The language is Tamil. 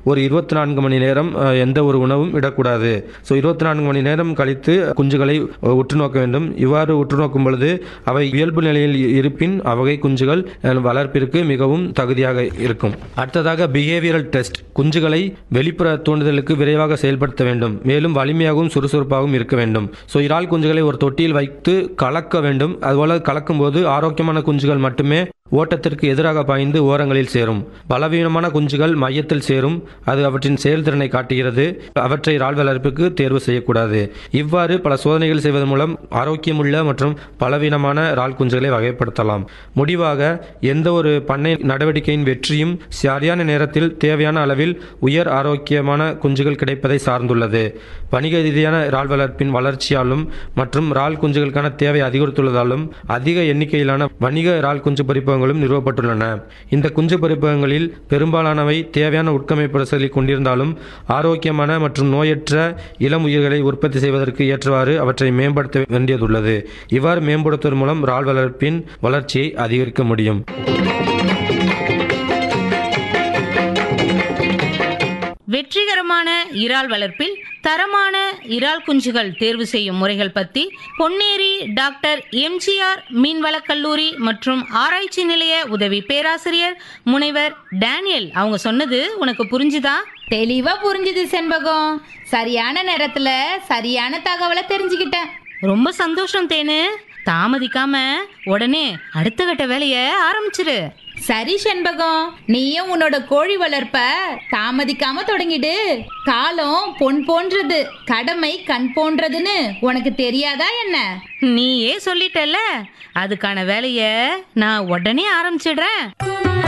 ஒரு இருபத்தி நான்கு மணி நேரம் அஹ், எந்த ஒரு உணவும் இடக்கூடாது ஸோ இருபத்தி நான்கு மணி நேரம் கழித்து குஞ்சுகளை அஹ், உற்று நோக்க வேண்டும் இவ்வாறு உற்று நோக்கும் பொழுது அவை இயல்பு நிலையில் இருப்பின் அவ்வகை குஞ்சுகள் அஹ், வளர்ப்பிற்கு மிகவும் தகுதியாக இருக்கும் அடுத்ததாக பிஹேவியரல் டெஸ்ட் குஞ்சுகளை வெளிப்புற தூண்டுதலுக்கு விரைவாக செயல்படுத்த வேண்டும் மேலும் வலிமையாகவும் சுறுசுறுப்பாகவும் இருக்க வேண்டும் ஸோ இறால் குஞ்சுகளை ஒரு தொட்டியில் வைத்து கலக்க வேண்டும் அதுபோல கலக்கும் போது ஆரோக்கியமான குஞ்சுகள் மட்டுமே ஓட்டத்திற்கு எதிராக பாய்ந்து ஓரங்களில் சேரும் பலவீனமான குஞ்சுகள் மையத்தில் சேரும் அது அவற்றின் செயல்திறனை காட்டுகிறது அவற்றை இறால் வளர்ப்புக்கு தேர்வு செய்யக்கூடாது இவ்வாறு பல சோதனைகள் செய்வதன் மூலம் ஆரோக்கியமுள்ள மற்றும் பலவீனமான இறால் குஞ்சுகளை வகைப்படுத்தலாம் முடிவாக எந்த ஒரு பண்ணை நடவடிக்கையின் வெற்றியும் சரியான நேரத்தில் தேவையான அளவில் உயர் ஆரோக்கியமான குஞ்சுகள் கிடைப்பதை சார்ந்துள்ளது வணிக ரீதியான இறால் வளர்ப்பின் வளர்ச்சியாலும் மற்றும் இறால் குஞ்சுகளுக்கான தேவை அதிகரித்துள்ளதாலும் அதிக எண்ணிக்கையிலான வணிக இறால் குஞ்சு பறிப்பகங்களும் நிறுவப்பட்டுள்ளன இந்த குஞ்சு பறிப்பகங்களில் பெரும்பாலானவை தேவையான உட்கமைப்பு வசதிகளை கொண்டிருந்தாலும் ஆரோக்கியமான மற்றும் நோயற்ற இளம் உயிர்களை உற்பத்தி செய்வதற்கு ஏற்றவாறு அவற்றை மேம்படுத்த வேண்டியதுள்ளது இவ்வாறு மேம்படுத்துவதன் மூலம் இறால் வளர்ப்பின் வளர்ச்சியை அதிகரிக்க முடியும் வெற்றிகரமான இறால் வளர்ப்பில் தரமான இறால் குஞ்சுகள் தேர்வு செய்யும் முறைகள் பத்தி பொன்னேரி டாக்டர் எம்ஜிஆர் மீன்வளக் கல்லூரி மற்றும் ஆராய்ச்சி நிலைய உதவி பேராசிரியர் முனைவர் டேனியல் அவங்க சொன்னது உனக்கு புரிஞ்சுதா தெளிவா புரிஞ்சுது செண்பகம் சரியான நேரத்துல சரியான தகவலை தெரிஞ்சுக்கிட்டேன் ரொம்ப சந்தோஷம் தேனு தாமதிக்காம உடனே அடுத்த கட்ட வேலைய ஆரம்பிச்சிரு சரி செண்பகம் நீயும் உன்னோட கோழி வளர்ப்ப தாமதிக்காம தொடங்கிடு காலம் பொன் போன்றது கடமை கண் போன்றதுன்னு உனக்கு தெரியாதா என்ன நீயே சொல்லிட்டல அதுக்கான வேலைய நான் உடனே ஆரம்பிச்சிடுறேன்